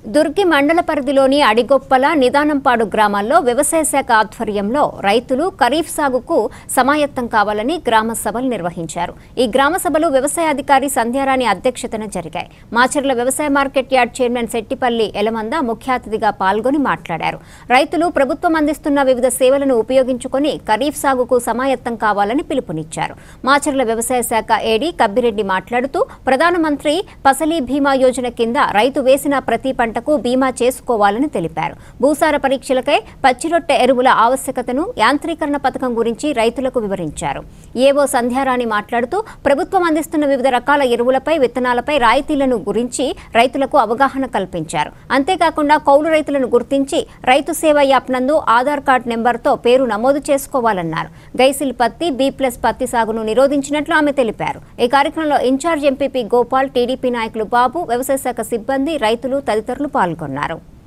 దుర్గి మండల పరిధిలోని అడిగొప్పల నిదానంపాడు గ్రామాల్లో వ్యవసాయ శాఖ ఆధ్వర్యంలో రైతులు ఖరీఫ్ సాగుకు సమాయత్తం కావాలని గ్రామ సభలు నిర్వహించారు ఈ గ్రామ సభలు వ్యవసాయ అధికారి సంధ్యారాణి అధ్యక్షతన జరిగాయి మాచర్ల వ్యవసాయ market yard chairman Settipalli Elamanda ముఖ్య అతిథిగా పాల్గొని మాట్లాడారు రైతులు ప్రభుత్వం అందిస్తున్న వివిధ సేవలను ఉపయోగించుకొని ఖరీఫ్ సాగుకు సమాయత్తం కావాలని పిలుపునిచ్చారు మాచర్ల వ్యవసాయ శాఖ ఏడీ కబ్బిరెడ్డి మాట్లాడుతూ ప్రధానమంత్రి ఫసలీ బీమా యోజన కింద రైతు వేసిన ప్రతి పంటకు బీమా చేసుకోవాలని తెలిపారు భూసార పరీక్షలకై పచ్చిరొట్టె ఎరువుల ఆవశ్యకతను యాంత్రీకరణ పథకం గురించి రైతులకు వివరించారు ఏవో సంధ్యారాణి మాట్లాడుతూ ప్రభుత్వం అందిస్తున్న వివిధ రకాల ఎరువులపై విత్తనాలపై రాయితీలను గురించి రైతులకు అవగాహన కల్పించారు అంతేకాకుండా కౌలు రైతులను గుర్తించి రైతు సేవ యాప్ నందు ఆధార్ కార్డు నెంబర్తో పేరు నమోదు చేసుకోవాలన్నారు గైసిల్ పత్తి బి ప్లస్ పత్తి సాగును నిరోధించినట్లు ఆమె తెలిపారు ఈ కార్యక్రమంలో ఇన్ఛార్జ్ ఎంపీపీ గోపాల్ టీడీపీ నాయకులు బాబు వ్యవసాయ శాఖ సిబ్బంది రైతులు తదితరులు పాల్గొన్నారు